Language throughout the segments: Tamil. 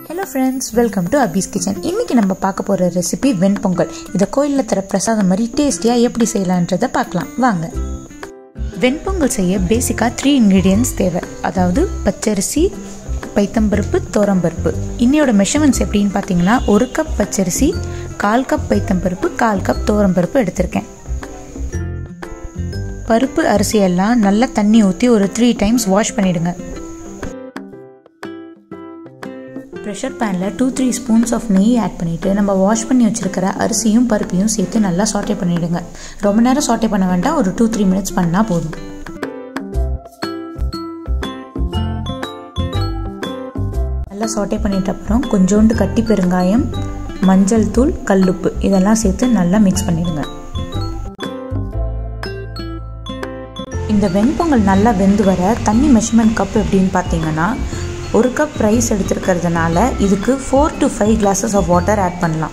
hello friends welcome to Abi's kitchen இன்றைக்கி நம்ம பார்க்க போகிற ரெசிபி வெண்பொங்கல் இதை கோயிலில் தர பிரசாதம் மாதிரி டேஸ்டியாக எப்படி செய்யலான்றதை பார்க்கலாம் வாங்க வெண்பொங்கல் செய்ய பேசிக்காக த்ரீ இன்க்ரீடியன்ஸ் தேவை அதாவது பச்சரிசி பைத்தம்பருப்பு தோரம்பருப்பு இன்னையோட மெஷர்மெண்ட்ஸ் எப்படின்னு பார்த்தீங்கன்னா ஒரு கப் பச்சரிசி கால் கப் பைத்தம்பருப்பு கால் கப் தோரம்பருப்பு எடுத்திருக்கேன் பருப்பு அரிசியெல்லாம் நல்லா தண்ணி ஊற்றி ஒரு த்ரீ டைம்ஸ் வாஷ் பண்ணிவிடுங்க pressure pan two three spoons of நெய் ஆட் பண்ணிவிட்டு நம்ம வாஷ் பண்ணி வச்சுருக்கிற அரிசியும் பருப்பையும் சேர்த்து நல்லா சாட்டே பண்ணிவிடுங்க ரொம்ப நேரம் சாட்டே பண்ண வேண்டாம் ஒரு டூ த்ரீ மினிட்ஸ் பண்ணால் போதும் நல்லா சாட்டே பண்ணிட்ட அப்புறம் கொஞ்சோண்டு கட்டி பெருங்காயம் மஞ்சள் தூள் கல்லுப்பு இதெல்லாம் சேர்த்து நல்லா மிக்ஸ் பண்ணிடுங்க இந்த வெண்பொங்கல் நல்லா வெந்து வர தண்ணி மெஷர்மெண்ட் கப் எப்படின்னு பார்த்தீங்கன்னா ஒரு கப் ரைஸ் எடுத்துருக்கிறதுனால இதுக்கு four to five glasses of water add பண்ணலாம்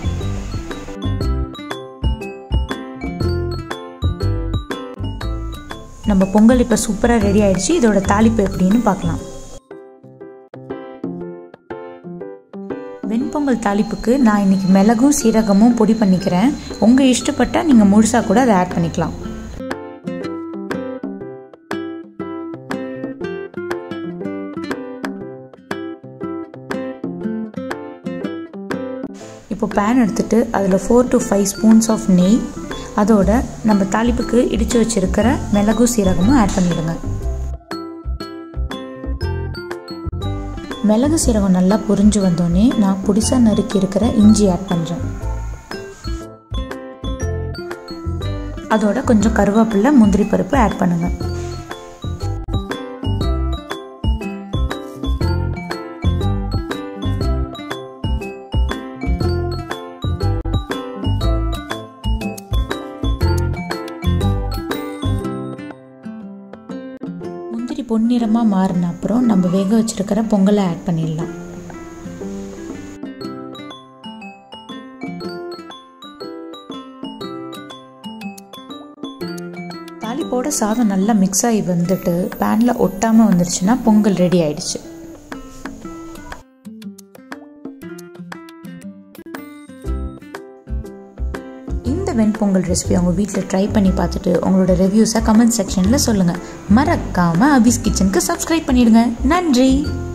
நம்ம பொங்கல் இப்போ சூப்பராக ரெடி ஆயிடுச்சு இதோட தாளிப்பு எப்படின்னு பார்க்கலாம் வெண்பொங்கல் தாளிப்புக்கு நான் இன்னைக்கு மிளகும் சீரகமும் பொடி பண்ணிக்கிறேன் உங்கள் இஷ்டப்பட்டால் நீங்கள் முழுசாக கூட அதை ஆட் பண்ணிக்கலாம் இப்போ பேன் எடுத்துகிட்டு அதில் four to five spoons of நெய் அதோட நம்ம தாளிப்புக்கு இடித்து வச்சுருக்கிற மிளகு சீரகமும் ஆட் பண்ணிவிடுங்க மிளகு சீரகம் நல்லா பொரிஞ்சு வந்தோடனே நான் புடிசாக நறுக்கி இருக்கிற இஞ்சி ஆட் பண்ணுறேன் அதோட கொஞ்சம் கருவேப்பிலை முந்திரி பருப்பு ஆட் பண்ணுங்கள் முந்திரி பொன்னிறமாக மாறின அப்புறம் நம்ம வேக வச்சுருக்கிற பொங்கலை ஆட் பண்ணிடலாம் தாளிப்போட சாதம் நல்லா மிக்ஸ் ஆகி வந்துட்டு பேனில் ஒட்டாமல் வந்துருச்சுன்னா பொங்கல் ரெடி ஆயிடுச்சு இந்த வெண்பொங்கல் ரெசிபி உங்கள் வீட்டில் ட்ரை பண்ணி பார்த்துட்டு உங்களோட ரிவ்யூஸை கமெண்ட் செக்ஷனில் சொல்லுங்கள் மறக்காமல் அபிஸ் கிச்சனுக்கு சப்ஸ்கிரைப் பண்ணிடுங்க நன்றி